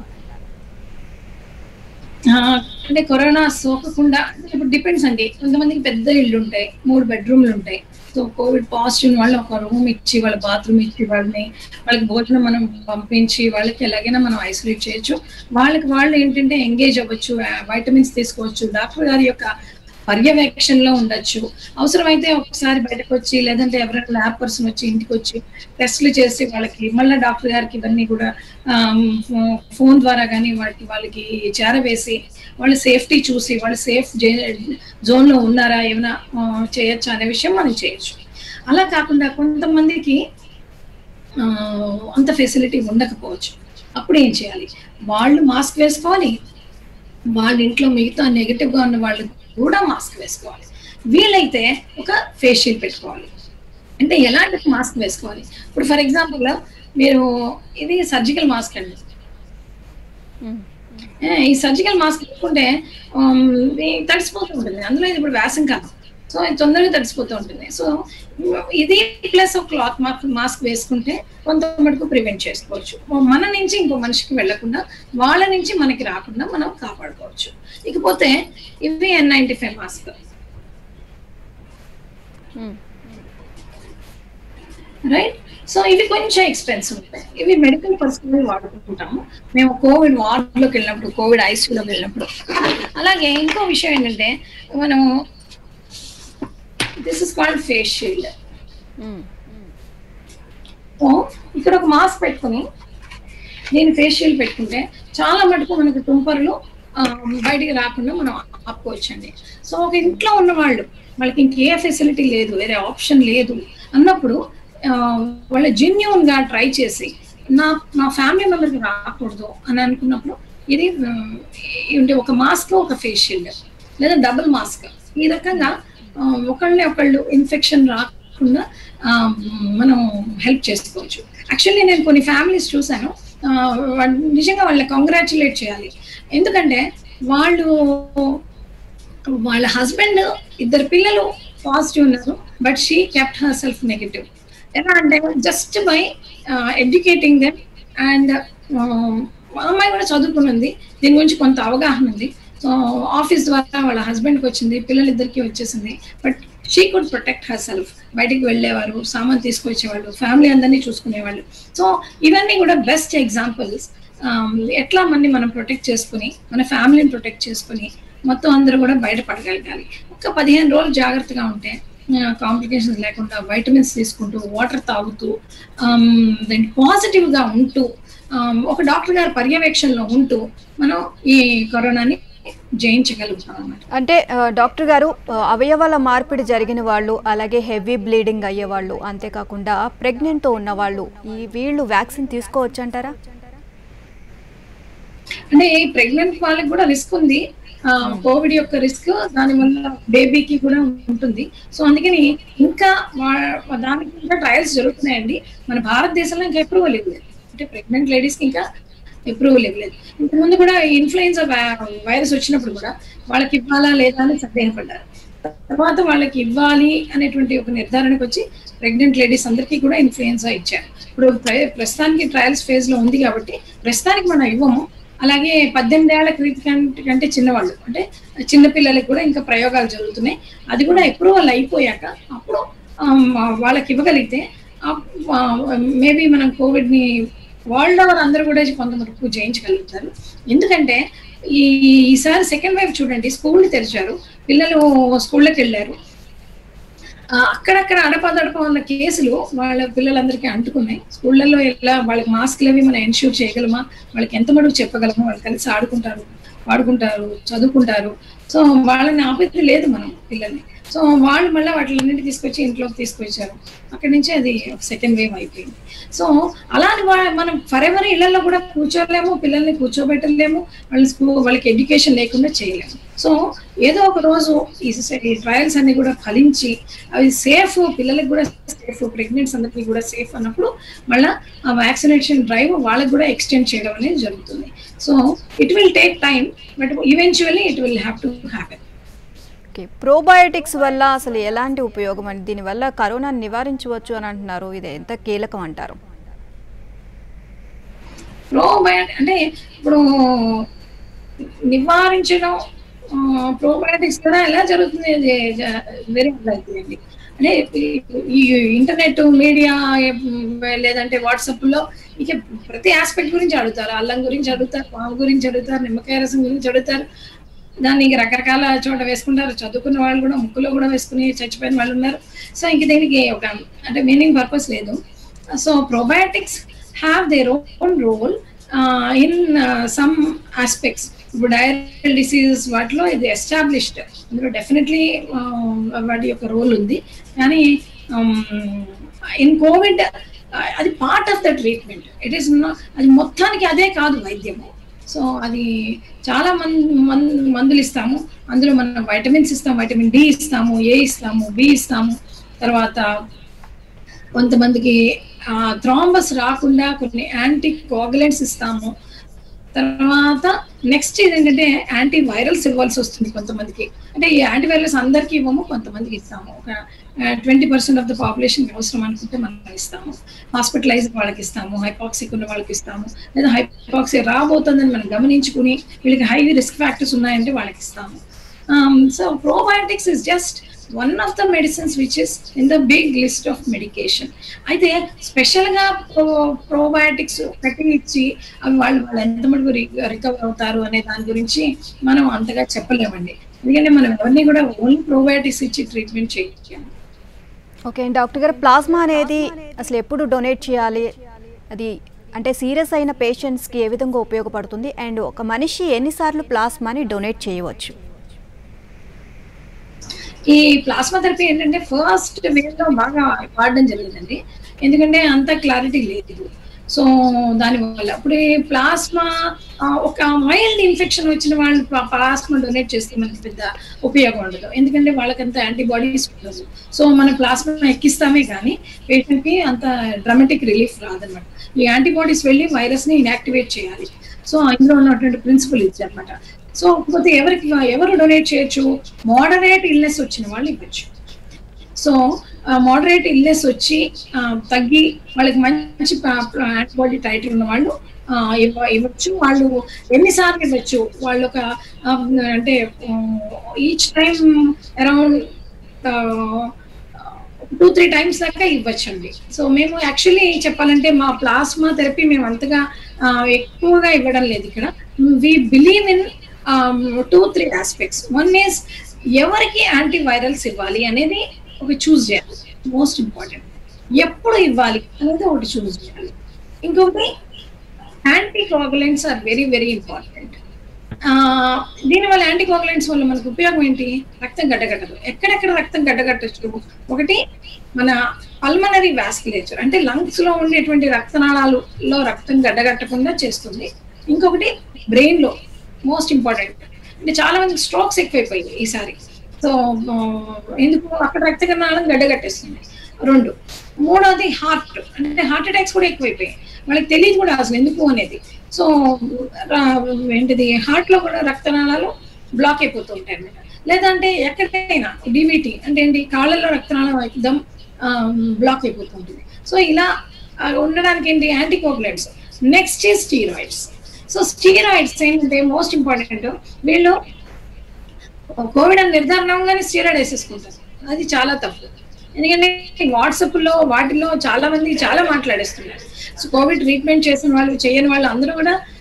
ఆ, అంటే కరోనా సోకకుండా ఇప్పుడు డిపెండ్స్ అండి కొంతమందికి పెద్ద ఇళ్ళు ఉంటాయి మూడు బెడ్రూమ్లు ఉంటాయి సో కోవిడ్ పాజిటివ్ వాళ్ళు ఒక రూమ్ ఇచ్చి వాళ్ళ బాత్రూమ్ ఇచ్చి వాళ్ళని వాళ్ళకి భోజనం మనం పంపించి వాళ్ళకి ఎలాగైనా మనం ఐసోలేట్ చేయొచ్చు వాళ్ళకి వాళ్ళు ఏంటంటే ఎంగేజ్ అవ్వచ్చు వైటమిన్స్ తీసుకోవచ్చు డాక్టర్ గారి యొక్క పర్యవేక్షణలో ఉండొచ్చు అవసరమైతే ఒకసారి బయటకు వచ్చి లేదంటే ఎవరైనా ల్యాబ్ పర్సన్ వచ్చి ఇంటికి వచ్చి టెస్ట్లు చేసి వాళ్ళకి మళ్ళీ డాక్టర్ గారికి ఇవన్నీ కూడా ఫోన్ ద్వారా కానీ వాళ్ళకి వాళ్ళకి చేరవేసి వాళ్ళ సేఫ్టీ చూసి వాళ్ళు సేఫ్ జోన్ లో ఉన్నారా ఏమైనా ఆ, చేయొచ్చా అనే విషయం మనం చేయొచ్చు అలా కాకుండా కొంతమందికి ఆ, అంత ఫెసిలిటీ ఉండకపోవచ్చు అప్పుడు ఏం చేయాలి వాళ్ళు మాస్క్ వేసుకోవాలి వాళ్ళ ఇంట్లో మిగతా నెగిటివ్ గా ఉన్న వాళ్ళు కూడా మాస్క్ వేసుకోవాలి వీలైతే ఒక ఫేస్ షీల్డ్ పెట్టుకోవాలి అంటే ఎలాంటి మాస్క్ వేసుకోవాలి ఇప్పుడు ఫర్ ఎగ్జాంపుల్ మీరు ఇది సర్జికల్ మాస్క్ అండి ఏ, ఈ సర్జికల్ మాస్క్ పెట్టుకుంటే ఆమ్, ఇది తడిసిపోతూ ఉంటుంది అందులో ఇది ఇప్పుడు వేసం కాలం సో ఇది తొందరగా తడిసిపోతూ ఉంటుంది సో ఇది ప్లస్ ఒక క్లాత్ మాస్క్ వేసుకుంటే కొంత మటుకు ప్రివెంట్ చేసుకోవచ్చు మన నుంచి ఇంకో మనిషికి వెళ్లకుండా వాళ్ళ నుంచి మనకి రాకుండా మనం కాపాడుకోవచ్చు ఇకపోతే ఇవి N ninety five mask right so ఇవి కొంచెం ఎక్స్పెన్సివ్ ఉంటాయి ఇవి మెడికల్ పర్సనల్ వాడుకుంటాము మేము కోవిడ్ వార్డులోకి వెళ్ళినప్పుడు కోవిడ్ ఐసీయూలోకి వెళ్ళినప్పుడు అలాగే ఇంకో విషయం ఏంటంటే మనము this is called face shield so ఇక్కడ ఒక మాస్క్ పెట్టుకుని నేను ఫేస్ షీల్డ్ పెట్టుకుంటే చాలా మటుకు మనకు తుంపర్లు ఆ, బయటికి రాకుండా మనం ఆపుకోవచ్చండి సో ఒక ఇంట్లో ఉన్న వాళ్ళు వాళ్ళకి ఇంకే ఫెసిలిటీ లేదు వేరే ఆప్షన్ లేదు అన్నప్పుడు ఆ, వాళ్ళ జెన్యున్ గా ట్రై చేసి నా నా ఫ్యామిలీ మెంబర్కి రాకూడదు అని అనుకున్నప్పుడు ఇది ఆ, ఏంటి ఒక మాస్క్ ఒక ఫేస్ షీల్డ్ లేదా డబుల్ మాస్క్ ఈ రకంగా ఆ, ఒకళ్ళని ఒకళ్ళు ఇన్ఫెక్షన్ రాకుండా ఆ, మనం హెల్ప్ చేసుకోవచ్చు యాక్చువల్లీ నేను కొన్ని ఫ్యామిలీస్ చూశాను ఆ, వా- నిజంగా వాళ్ళని కంగ్రాచులేట్ చేయాలి ఎందుకంటే వాళ్ళు వాళ్ళ హస్బెండ్ ఇద్దరు పిల్లలు పాజిటివ్ ఉన్నారు but she kept herself negative ఎలా అంటే just by educating them and అమ్మాయి కూడా చదువుకున్నది దీని గురించి కొంత అవగాహన ఉంది సో ఆఫీస్ ద్వారా వాళ్ళ హస్బెండ్కి వచ్చింది పిల్లలిద్దరికి వచ్చేసింది but she could protect herself బయటికి వెళ్ళేవారు సామాన్ తీసుకొచ్చేవాళ్ళు ఫ్యామిలీ అందరినీ చూసుకునేవాళ్ళు సో ఇవన్నీ కూడా బెస్ట్ ఎగ్జాంపుల్స్ ఎట్లా మంది మనం ప్రొటెక్ట్ చేసుకుని మన ఫ్యామిలీని ప్రొటెక్ట్ చేసుకుని మొత్తం అందరూ కూడా బయటపడగలగాలి ఒక పదిహేను రోజులు జాగ్రత్తగా ఉంటే కాంప్లికేషన్స్ లేకుండా వైటమిన్స్ తీసుకుంటూ వాటర్ తాగుతూ దాన్ని పాజిటివ్ గా ఉంటూ um, ఒక డాక్టర్ గారి పర్యవేక్షణలో ఉంటూ మనం ఈ కరోనాని జయించగలుగుతాం అన్నమాట అంటే ఆ, డాక్టర్ గారు ఆ, అవయవాల మార్పిడి జరిగిన వాళ్ళు అలాగే హెవీ బ్లీడింగ్ అయ్యే వాళ్ళు అంతేకాకుండా ప్రెగ్నెంట్తో ఉన్న వాళ్ళు ఈ వీళ్ళు వ్యాక్సిన్ తీసుకోవచ్చు అంటారా అంటే ఈ ప్రెగ్నెంట్ వాళ్ళకి కూడా రిస్క్ ఉంది కోవిడ్ యొక్క రిస్క్ దాని వల్ల బేబీకి కూడా ఉంటుంది సో అందుకని ఇంకా వా- దానికి ఇంకా ట్రయల్స్ జరుగుతున్నాయండి మన భారతదేశంలో ఇంకా అప్రూవల్ ఇవ్వలేదు అంటే ప్రెగ్నెంట్ లేడీస్ కి ఇంకా అప్రూవల్ ఇవ్వలేదు ఇంతకుముందు కూడా ఇన్ఫ్లుయెన్జా వైరస్ వచ్చినప్పుడు కూడా వాళ్ళకి ఇవ్వాలా లేదా అని సందేహపడ్డారు తర్వాత వాళ్ళకి ఇవ్వాలి అనేటువంటి ఒక నిర్ధారణకు వచ్చి ప్రెగ్నెంట్ లేడీస్ అందరికీ కూడా ఇన్ఫ్లుయెన్సా ఇచ్చారు ఇప్పుడు ప్ర- ప్రస్తుతానికి ట్రయల్స్ ఫేజ్ లో ఉంది కాబట్టి ప్రస్తుతానికి మనం ఇవ్వము అలాగే పద్దెనిమిది ఏళ్ల క్రితం కంటే కంటే చిన్నవాళ్ళు అంటే చిన్న పిల్లలకి కూడా ఇంకా ప్రయోగాలు జరుగుతున్నాయి అది కూడా అప్రూవల్ అయిపోయాక అప్పుడు ఆమ్, వాళ్ళకి ఇవ్వగలిగితే మేబీ మనం కోవిడ్ ని వరల్డ్ ఓవర్ అందరూ కూడా కొంతవరకు జయించగలుగుతారు ఎందుకంటే ఈ ఈసారి సెకండ్ వేవ్ చూడండి స్కూల్ తెరిచారు పిల్లలు స్కూళ్ళకి వెళ్ళారు ఆ, అక్కడక్కడ అడపదడప ఉన్న కేసులు వాళ్ళ పిల్లలందరికీ అంటుకున్నాయి స్కూళ్ళల్లో ఎలా వాళ్ళకి మాస్క్లు అవి మనం ఎన్ష్యూర్ చేయగలమా వాళ్ళకి ఎంత మటుకు చెప్పగలమా వాళ్ళు కలిసి ఆడుకుంటారు వాడుకుంటారు చదువుకుంటారు సో వాళ్ళని ఆపేది లేదు మనం పిల్లల్ని సో వాళ్ళు మళ్ళీ వాటిలన్నింటి తీసుకొచ్చి ఇంట్లోకి తీసుకొచ్చారు అక్కడి నుంచి అది సెకండ్ వేవ్ అయిపోయింది సో అలాని వా- మనం ఫర్ ఎవర్ ఇళ్లలో కూడా కూర్చోలేము పిల్లల్ని కూర్చోబెట్టలేము వాళ్ళ స్కూల్ వాళ్ళకి ఎడ్యుకేషన్ లేకుండా చేయలేము సో ఏదో ఒక రోజు ఈ ట్రయల్స్ అన్ని కూడా ఫలించి అవి సేఫ్ పిల్లలకు కూడా సేఫ్ ప్రెగ్నెంట్స్ అందరికీ కూడా సేఫ్ అన్నప్పుడు మళ్ళీ ఆ వ్యాక్సినేషన్ డ్రైవ్ వాళ్ళకి కూడా ఎక్స్టెండ్ చేయడం అనేది జరుగుతుంది so it will take time but eventually it will have to happen okay probiotics వల్ల అసలు ఎలాంటి ఉపయోగం అండి దీనివల్ల కరోనాను నివారించవచ్చు అని అంటున్నారు ఇది ఎంత కీలకం అంటారు ప్రోబయాటిక్ అంటే ఇప్పుడు నివారించడం ప్రోబయాటిక్స్ కూడా ఎలా జరుగుతుంది వెరీ అండి అంటే ఈ ఇంటర్నెట్ మీడియా లేదంటే వాట్సాప్ లో ఇక ప్రతి ఆస్పెక్ట్ గురించి అడుగుతారు అల్లం గురించి అడుగుతారు పాము గురించి అడుగుతారు నిమ్మకాయ రసం గురించి అడుగుతారు దాన్ని ఇంక రకరకాల చోట వేసుకుంటారు చదువుకున్న వాళ్ళు కూడా ముక్కులో కూడా వేసుకుని చచ్చిపోయిన వాళ్ళు ఉన్నారు సో ఇంక దీనికి ఒక అంటే మీనింగ్ పర్పస్ లేదు so probiotics have their own role uh, in uh, some aspects ఇప్పుడు డైరెక్ట్ డిసీజెస్ వాటిలో ఇది ఎస్టాబ్లిష్డ్ అందులో డెఫినెట్లీ వాటి యొక్క రోల్ ఉంది కానీ ఇన్ కోవిడ్ అది part of the treatment it is అది మొత్తానికి అదే కాదు వైద్యము సో అది చాలా మంది మందులు ఇస్తాము అందులో మనం వైటమిన్స్ ఇస్తాము వైటమిన్ డి ఇస్తాము ఏ ఇస్తాము బి ఇస్తాము తర్వాత కొంతమందికి థ్రాంబస్ రాకుండా కొన్ని యాంటీ కోగులెంట్స్ ఇస్తాము తర్వాత నెక్స్ట్ ఏంటంటే యాంటీ వైరల్స్ ఇవ్వాల్సి వస్తుంది కొంతమందికి అంటే ఈ యాంటీ వైరల్స్ అందరికీ ఇవ్వము కొంతమందికి ఇస్తాము ఒక twenty percent of the population అవసరం అనుకుంటే మనం ఇస్తాము హాస్పిటలైజ్ వాళ్ళకి ఇస్తాము హైపాక్సిక్ ఉన్న వాళ్ళకి ఇస్తాము లేదా హైపాక్సీ రాబోతుందని మనం గమనించుకుని వీళ్ళకి హై రిస్క్ ఫ్యాక్టర్స్ ఉన్నాయంటే వాళ్ళకి ఇస్తాము so probiotics is just one of the medicines which is in the big list of medication అయితే స్పెషల్ గా ప్రోబయోటిక్స్ పెట్టి ఇచ్చి అవి వాళ్ళు వాళ్ళు ఎంత మటుకు రికవర్ అవుతారు అనే దాని గురించి మనం అంతగా చెప్పలేమండి ఎందుకంటే మనం ఎవరిని కూడా ఓన్లీ ప్రోబయోటిక్స్ ఇచ్చి ట్రీట్మెంట్ చేయలేము ఓకే డాక్టర్ గారు ప్లాస్మా అనేది అసలు ఎప్పుడు డొనేట్ చేయాలి అది అంటే సీరియస్ అయిన పేషెంట్స్కి ఏ విధంగా ఉపయోగపడుతుంది అండ్ ఒక మనిషి ఎన్నిసార్లు ప్లాస్మాని డొనేట్ చేయవచ్చు ఈ ప్లాస్మా థెరపీ ఏంటంటే ఫస్ట్ వేవ్ లో బాగా వాడడం జరిగిందండి ఎందుకంటే అంత క్లారిటీ లేదు సో దానివల్ల అప్పుడు ఈ ప్లాస్మా ఒక మైల్డ్ ఇన్ఫెక్షన్ వచ్చిన వాళ్ళు ప్లాస్మా డొనేట్ చేస్తే మనకి పెద్ద ఉపయోగం ఉండదు ఎందుకంటే వాళ్ళకంత యాంటీబాడీస్ ఉండదు సో మన ప్లాస్మా ఎక్కిస్తామే కానీ పేషెంట్ కి అంత డ్రమాటిక్ రిలీఫ్ రాదనమాట ఈ యాంటీబాడీస్ వెళ్ళి వైరస్ ని ఇన్యాక్టివేట్ చేయాలి సో అందులో ఉన్నటువంటి ప్రిన్సిపల్ ఇది అనమాట సో కాకపోతే ఎవరికి ఎవరు డొనేట్ చేయొచ్చు మోడరేట్ ఇల్నెస్ వచ్చిన వాళ్ళు ఇవ్వచ్చు సో మోడరేట్ ఇల్నెస్ వచ్చి తగ్గి వాళ్ళకి మంచి యాంటీబాడీ టైటిల్ ఉన్న వాళ్ళు ఇవ్వ ఇవ్వచ్చు వాళ్ళు ఎన్నిసార్లు ఇవ్వచ్చు వాళ్ళు ఒక అంటే each time around two three times దాకా ఇవ్వచ్చండి సో మేము యాక్చువల్లీ చెప్పాలంటే మా ప్లాస్మా థెరపీ మేము అంతగా ఎక్కువగా ఇవ్వడం లేదు ఇక్కడ we believe in two three aspects one is ఎవరికి యాంటీ వైరల్స్ ఇవ్వాలి అనేది ఒక చూస్ చేయాలి మోస్ట్ ఇంపార్టెంట్ ఎప్పుడు ఇవ్వాలి అనేది ఒకటి చూస్ చేయాలి ఇంకొకటి anticoagulants are very very important దీనివల్ల యాంటీ కోగులెంట్స్ వల్ల మనకు ఉపయోగం ఏంటి రక్తం గడ్డగట్టదు ఎక్కడెక్కడ రక్తం గడ్డగట్టచ్చు ఒకటి మన పల్మనరీ వాస్కులేచర్ అంటే లంగ్స్ లో ఉండేటువంటి రక్తనాళాలలో రక్తం గడ్డగట్టకుండా చేస్తుంది ఇంకొకటి బ్రెయిన్ లో మోస్ట్ ఇంపార్టెంట్ అంటే చాలా మందికి స్ట్రోక్స్ ఎక్కువైపోయాయి ఈసారి సో ఎందుకు అక్కడ రక్తకణాలను గడ్డగట్టేస్తుంది రెండు మూడోది హార్ట్ అంటే హార్ట్ అటాక్స్ కూడా ఎక్కువైపోయాయి వాళ్ళకి తెలియదు కూడా అసలు ఎందుకు అనేది సో ఏంటిది హార్ట్ లో కూడా రక్తనాళాలు బ్లాక్ అయిపోతూ ఉంటాయి అనమాట లేదంటే ఎక్కడైనా డివిటీ అంటే ఏంటి కాళ్ళల్లో రక్తనాళం ఎక్దం బ్లాక్ అయిపోతూ ఉంటుంది సో ఇలా ఉండడానికి ఏంటి యాంటీకోగులెంట్స్ నెక్స్ట్ ఈ స్టీరాయిడ్స్ సో స్టీరాయిడ్స్ ఏంటంటే మోస్ట్ ఇంపార్టెంట్ వీళ్ళు కోవిడ్ అని నిర్ధారణ అవగానే స్టీరాయిడ్ వేసేసుకుంటారు అది చాలా తప్పు ఎందుకంటే వాట్సాప్ లో వాటిలో చాలా మంది చాలా మాట్లాడేస్తున్నారు సో కోవిడ్ ట్రీట్మెంట్ చేసిన వాళ్ళు చేయని వాళ్ళు అందరూ కూడా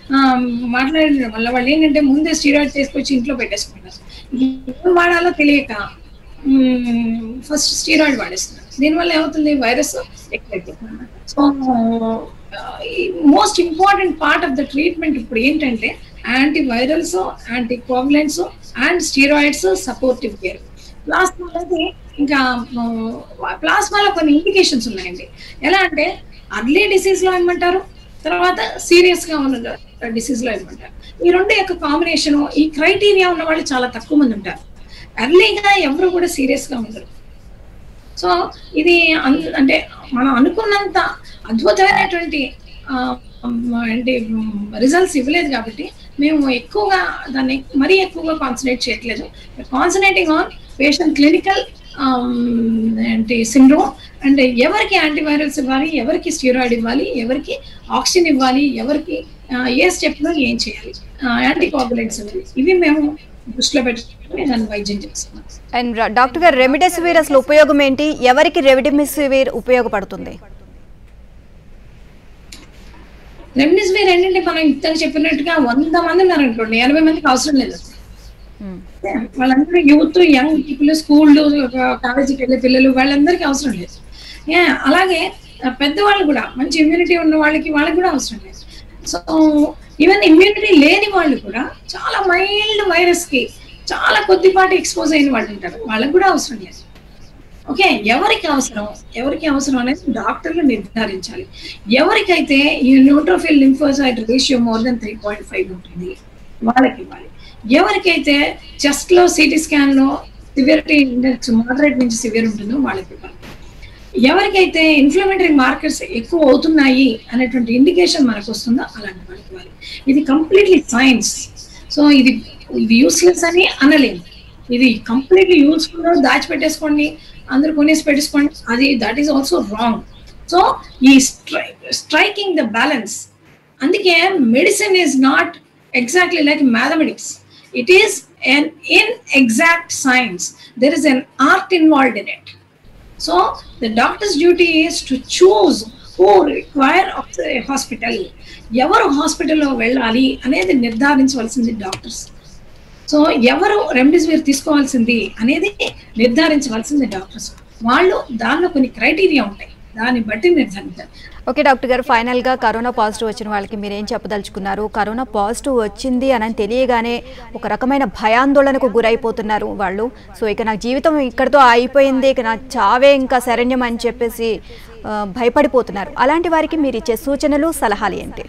ఆ, మాట్లాడడం వల్ల వాళ్ళు ఏంటంటే ముందే స్టీరాయిడ్ తీసుకొచ్చి ఇంట్లో పెట్టేసుకుంటారు ఏం వాడాలో తెలియక ఫస్ట్ స్టీరాయిడ్ వాడేస్తున్నారు దీనివల్ల ఏమవుతుంది వైరస్ ఎక్కువైపోతుంది so most important part of the treatment ఇప్పుడు ఏంటంటే antivirals anticoagulants and steroids supportive care plasma అనేది ఇంకా ప్లాస్మాలో కొన్ని ఇండికేషన్స్ ఉన్నాయండి ఎలా అంటే అర్లీ డిసీజ్ లో ఏమంటారు తర్వాత సీరియస్ గా ఉన్న డిసీజ్ లో ఏమంటారు ఈ రెండు యొక్క కాంబినేషన్ ఈ క్రైటీరియా ఉన్న వాళ్ళు చాలా తక్కువ మంది ఉంటారు ఎర్లీగా ఎవరు కూడా సీరియస్ గా ఉండరు సో ఇది అన్- అంటే మనం అనుకున్నంత అద్భుతమైనటువంటి ఆ, ఏంటి రిజల్ట్స్ ఇవ్వలేదు కాబట్టి మేము ఎక్కువగా దాన్ని మరీ ఎక్కువగా కాన్సన్ట్రేట్ చేయట్లేదు కాన్సన్ట్రేటింగ్ ఆన్ పేషెంట్ క్లినికల్ ఏంటి సిండ్రోమ్ అండ్ ఎవరికి యాంటీవైరల్స్ ఇవ్వాలి ఎవరికి స్టీరాయిడ్ ఇవ్వాలి ఎవరికి ఆక్సిజన్ ఇవ్వాలి ఎవరికి ఆ, ఏ స్టెప్ లో ఏం చేయాలి యాంటీకోగులెంట్స్ ఇవ్వాలి ఇవి మేము దృష్టిలో పెట్టుకుని దాన్ని వైద్యం చేస్తున్నాం అండ్ డాక్టర్ గారు రెమిడెసివిర్ అసలు ఉపయోగం ఏంటి ఎవరికి రెమిడెసివిర్ ఉపయోగపడుతుంది రెమ్డెసివిర్ ఏంటంటే మనం ఇంతకు చెప్పినట్టుగా వంద మంది ఉన్నారు అనుకోండి ఎనభై మందికి అవసరం లేదు మ్మ్. వాళ్ళందరూ యూత్ యంగ్ పీపుల్ స్కూళ్ళు కాలేజీకి వెళ్ళే పిల్లలు వాళ్ళందరికీ అవసరం లేదు ఏ, అలాగే ఆ, పెద్దవాళ్ళు కూడా మంచి ఇమ్యూనిటీ ఉన్న వాళ్ళకి వాళ్ళకి కూడా అవసరం లేదు సో ఈవెన్ ఇమ్యూనిటీ లేని వాళ్ళు కూడా చాలా మైల్డ్ వైరస్ కి చాలా కొద్దిపాటి ఎక్స్పోజ్ అయిన వాళ్ళు ఉంటారు వాళ్ళకి కూడా అవసరం లేదు ఓకే ఎవరికి అవసరం ఎవరికి అవసరం అనేది డాక్టర్లు నిర్ధారించాలి ఎవరికైతే ఈ neutrophil lymphocyte ratio more than three point five ఉంటుంది వాళ్ళకి ఇవ్వాలి ఎవరికైతే చెస్ట్ లో సిటీ స్కాన్ లో సివియరిటీ ఇండెక్స్ మోడరేట్ నుంచి సివియర్ ఉంటుందో వాళ్ళకి ఇవ్వాలి ఎవరికైతే ఇన్ఫ్లమేటరీ మార్కర్స్ ఎక్కువ అవుతున్నాయి అనేటువంటి ఇండికేషన్ మనకు వస్తుందో అలాంటి వాళ్ళకి ఇవ్వాలి ఇది కంప్లీట్లీ సైన్స్ సో ఇది ఇది యూస్లెస్ అని అనలేము ఇది కంప్లీట్లీ యూస్ఫుల్ దాచిపెట్టేసుకోండి అందరు కొనేసి పెట్టేసుకోండి అది that is also wrong so ఈ స్ట్రై స్ట్రైకింగ్ ద బ్యాలెన్స్ అందుకే medicine is not exactly like mathematics it is an inexact science there is an art involved in it so the doctor's duty is to choose who require of the hospital ఎవరు హాస్పిటల్లో వెళ్ళాలి అనేది నిర్ధారించవలసింది doctors so ఎవరు remdesivir తీసుకోవాల్సింది అనేది నిర్ధారించవలసింది doctors వాళ్ళు దానిలో కొన్ని క్రైటీరియా ఉంటాయి దాన్ని బట్టి నిర్ధారించాలి ఓకే డాక్టర్ గారు ఫైనల్గా కరోనా పాజిటివ్ వచ్చిన వాళ్ళకి మీరు ఏం చెప్పదలుచుకున్నారు కరోనా పాజిటివ్ వచ్చింది అని తెలియగానే ఒక రకమైన భయాందోళనకు గురైపోతున్నారు వాళ్ళు సో ఇక నా జీవితం ఇక్కడితో అయిపోయింది ఇక నా చావే ఇంకా శరణ్యం అని చెప్పేసి ఆ, భయపడిపోతున్నారు అలాంటి వారికి మీరు ఇచ్చే సూచనలు సలహాలు ఏంటి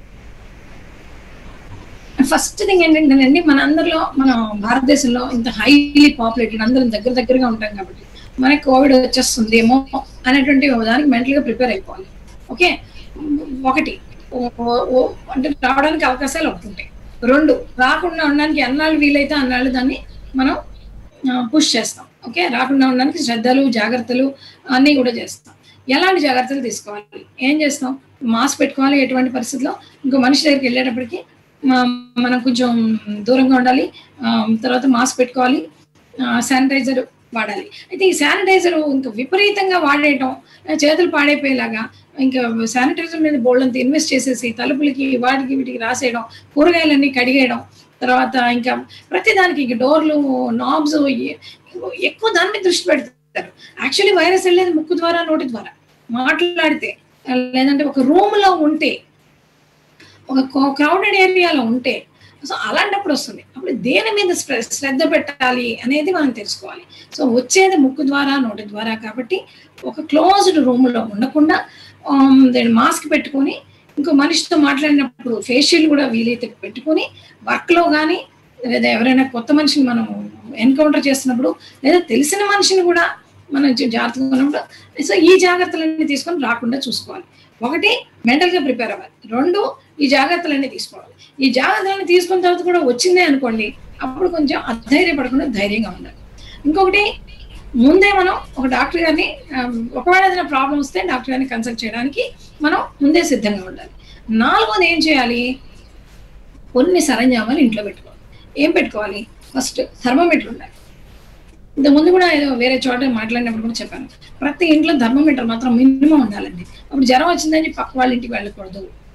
ఫస్ట్ థింగ్ ఏంటంటేనండి మన అందరిలో మన భారతదేశంలో ఇంత హైలీ పాపులేటెడ్ అందరం దగ్గర దగ్గరగా ఉంటాం కాబట్టి మనకి కోవిడ్ వచ్చేస్తుందేమో అనేటువంటి దానికి మెంటల్ గా ప్రిపేర్ అయిపోవాలి ఓకే ఒకటి ఓ- ఓ- ఓ- అంటే రావడానికి అవకాశాలు ఒకటి ఉంటాయి రెండు రాకుండా ఉండడానికి ఎన్నాళ్ళు వీలైతే అన్నాళ్ళు దాన్ని మనం పుష్ చేస్తాం ఓకే రాకుండా ఉండడానికి శ్రద్ధలు జాగ్రత్తలు అన్నీ కూడా చేస్తాం ఎలాంటి జాగ్రత్తలు తీసుకోవాలి ఏం చేస్తాం మాస్క్ పెట్టుకోవాలి ఎటువంటి పరిస్థితుల్లో ఇంకో మనిషి దగ్గరికి వెళ్ళేటప్పటికి మ- మనం కొంచెం దూరంగా ఉండాలి ఆ, తర్వాత మాస్క్ పెట్టుకోవాలి శానిటైజర్ వాడాలి అయితే ఈ శానిటైజర్ ఇంకా విపరీతంగా వాడేయటం ఆ, చేతులు పాడైపోయేలాగా ఇంకా శానిటైజర్ మీద బోల్డంత ఇన్వెస్ట్ చేసేసి తలుపులకి వాటికి వీటికి రాసేయడం కూరగాయలన్నీ కడిగేయడం తర్వాత ఇంకా ప్రతిదానికి ఇంక డోర్లు నాబ్స్ ఎక్కువ దాని మీద దృష్టి పెడతారు యాక్చువల్లీ వైరస్ వెళ్ళేది ముక్కు ద్వారా నోటి ద్వారా మాట్లాడితే లేదంటే ఒక రూమ్ లో ఉంటే ఒక క్రౌడెడ్ ఏరియాలో ఉంటే సో అలాంటప్పుడు వస్తుంది అప్పుడు దేని మీద శ్ర- శ్రద్ధ పెట్టాలి అనేది మనం తెలుసుకోవాలి సో వచ్చేది ముక్కు ద్వారా నోటి ద్వారా కాబట్టి ఒక క్లోజ్డ్ రూమ్ లో ఉండకుండా మాస్క్ పెట్టుకొని ఇంకో మనిషితో మాట్లాడినప్పుడు ఫేషియల్ కూడా వీలైతే పెట్టుకొని వర్క్ లో కానీ లేదా ఎవరైనా కొత్త మనిషిని మనం ఎన్కౌంటర్ చేస్తున్నప్పుడు లేదా తెలిసిన మనిషిని కూడా మనం జా- జాగ్రత్తగా ఉన్నప్పుడు సో ఈ జాగ్రత్తలన్నీ తీసుకొని రాకుండా చూసుకోవాలి ఒకటి మెంటల్ గా ప్రిపేర్ అవ్వాలి రెండు ఈ జాగ్రత్తలన్నీ తీసుకోవాలి ఈ జాగ్రత్తలన్నీ తీసుకున్న తర్వాత కూడా వచ్చిందే అనుకోండి అప్పుడు కొంచెం అధైర్యపడకుండా ధైర్యంగా ఉండాలి ఇంకొకటి ముందే మనం ఒక డాక్టర్ గారిని ఆ, ఒకవేళ ఏదైనా ప్రాబ్లం వస్తే డాక్టర్ గారిని కన్సల్ట్ చేయడానికి మనం ముందే సిద్ధంగా ఉండాలి నాలుగోది ఏం చేయాలి కొన్ని సరంజామాలు ఇంట్లో పెట్టుకోవాలి ఏం పెట్టుకోవాలి ఫస్ట్ థర్మోమీటర్ ఉండాలి ఇంత ముందు కూడా ఏదో వేరే చోట మాట్లాడినప్పుడు కూడా చెప్పాను ప్రతి ఇంట్లో థర్మోమీటర్ మాత్రం మినిమం ఉండాలండి అప్పుడు జ్వరం వచ్చిందని చెప్పి పక్క వాళ్ళ ఇంటికి వెళ్ళకూడదు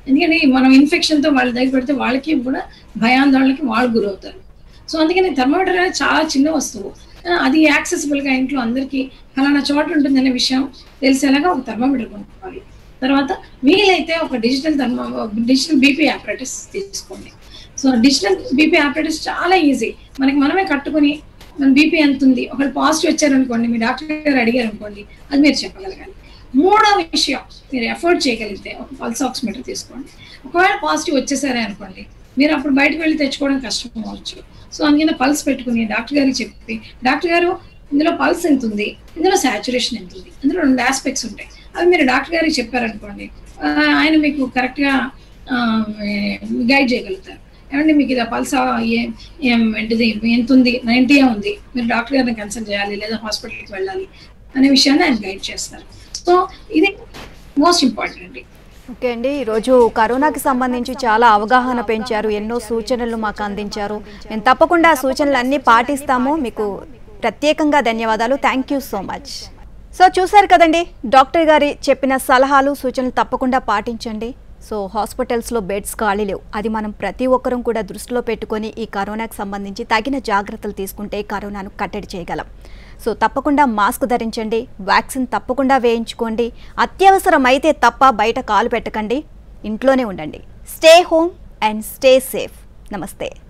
ఎందుకంటే మనం ఇన్ఫెక్షన్ తో వాళ్ళ దగ్గర పెడితే వాళ్ళకి కూడా భయాందోళనకి వాళ్ళు గురవుతారు సో అందుకని థర్మోమీటర్ అనేది చాలా చిన్న వస్తువు ఆ, అది యాక్సెసిబుల్ గా ఇంట్లో అందరికీ ఫలానా చోట ఉంటుందనే విషయం తెలిసేలాగా ఒక థర్మోమీటర్ కొనుక్కోవాలి తర్వాత వీలైతే ఒక digital thermo digital BP operators తీసుకోండి సో డిజిటల్ బీపీ ఆపరేటర్స్ చాలా ఈజీ మనకి మనమే కట్టుకుని మన బీపీ ఎంత ఉంది ఒకళ్ళు పాజిటివ్ వచ్చారనుకోండి మీ డాక్టర్ గారు అడిగారు అనుకోండి అది మీరు చెప్పగలగాలి మూడో విషయం మీరు ఎఫోర్డ్ చేయగలిగితే ఒక పల్స్ ఆక్సిమీటర్ తీసుకోండి ఒకవేళ పాజిటివ్ వచ్చేసారే అనుకోండి మీరు అప్పుడు బయటకు వెళ్ళి తెచ్చుకోవడం కష్టం అవ్వచ్చు సో అందుకని పల్స్ పెట్టుకుని డాక్టర్ గారికి చెప్పి డాక్టర్ గారు ఇందులో పల్స్ ఎంత ఉంది ఇందులో సాచురేషన్ ఎంత ఉంది ఇందులో రెండు ఆస్పెక్ట్స్ ఉంటాయి అవి మీరు డాక్టర్ గారికి చెప్పారనుకోండి ఆ, ఆయన మీకు కరెక్ట్గా గైడ్ చేయగలుగుతారు ఏమంటే మీకు ఇది పల్స్ ఏం ఏం ఏంటిది ఎంత ఉంది నైంటీ ఉంది మీరు డాక్టర్ గారిని కన్సల్ట్ చేయాలి లేదా హాస్పిటల్కి వెళ్ళాలి అనే విషయాన్ని ఆయన గైడ్ చేస్తారు సో ఇది మోస్ట్ ఇంపార్టెంట్ అండి ఓకే అండి ఈరోజు కరోనాకి సంబంధించి చాలా అవగాహన పెంచారు ఎన్నో సూచనలు మాకు అందించారు మేము తప్పకుండా ఆ సూచనలు అన్నీ పాటిస్తాము మీకు ప్రత్యేకంగా ధన్యవాదాలు thank you so much so చూశారు కదండి డాక్టర్ గారి చెప్పిన సలహాలు సూచనలు తప్పకుండా పాటించండి సో హాస్పిటల్స్లో బెడ్స్ ఖాళీ లేవు అది మనం ప్రతి ఒక్కరం కూడా దృష్టిలో పెట్టుకొని ఈ కరోనాకు సంబంధించి తగిన జాగ్రత్తలు తీసుకుంటే కరోనాను కట్టడి చేయగలం సో తప్పకుండా మాస్క్ ధరించండి వ్యాక్సిన్ తప్పకుండా వేయించుకోండి అత్యవసరం అయితే తప్ప బయట కాలు పెట్టకండి ఇంట్లోనే ఉండండి stay home and stay safe నమస్తే